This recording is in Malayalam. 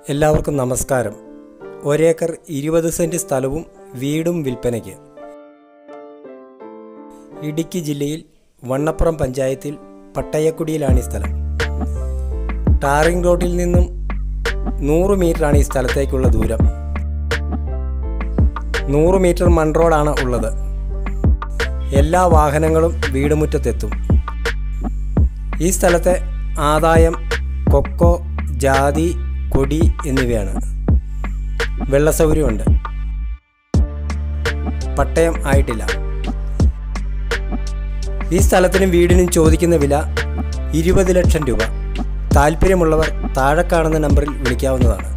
എല്ലാവർക്കും നമസ്കാരം ഒരേക്കർ ഇരുപത് സെൻറ്റ് സ്ഥലവും വീടും വിൽപ്പനയ്ക്ക് ഇടുക്കി ജില്ലയിൽ വണ്ണപ്പുറം പഞ്ചായത്തിൽ പട്ടയക്കുടിയിലാണ് ഈ സ്ഥലം ടാറിംഗ് റോഡിൽ നിന്നും നൂറ് മീറ്ററാണ് ഈ സ്ഥലത്തേക്കുള്ള ദൂരം നൂറ് മീറ്റർ മൺ റോഡാണ് ഉള്ളത് എല്ലാ വാഹനങ്ങളും വീടുമുറ്റത്തെത്തും ഈ സ്ഥലത്തെ ആദായം കൊക്കോ ജാതി കൊടി എന്നിവയാണ് വെള്ള സൗകര്യമുണ്ട് പട്ടയം ആയിട്ടില്ല ഈ സ്ഥലത്തിനും വീടിനും ചോദിക്കുന്ന വില ഇരുപത് ലക്ഷം രൂപ താല്പര്യമുള്ളവർ താഴെ കാണുന്ന നമ്പറിൽ വിളിക്കാവുന്നതാണ്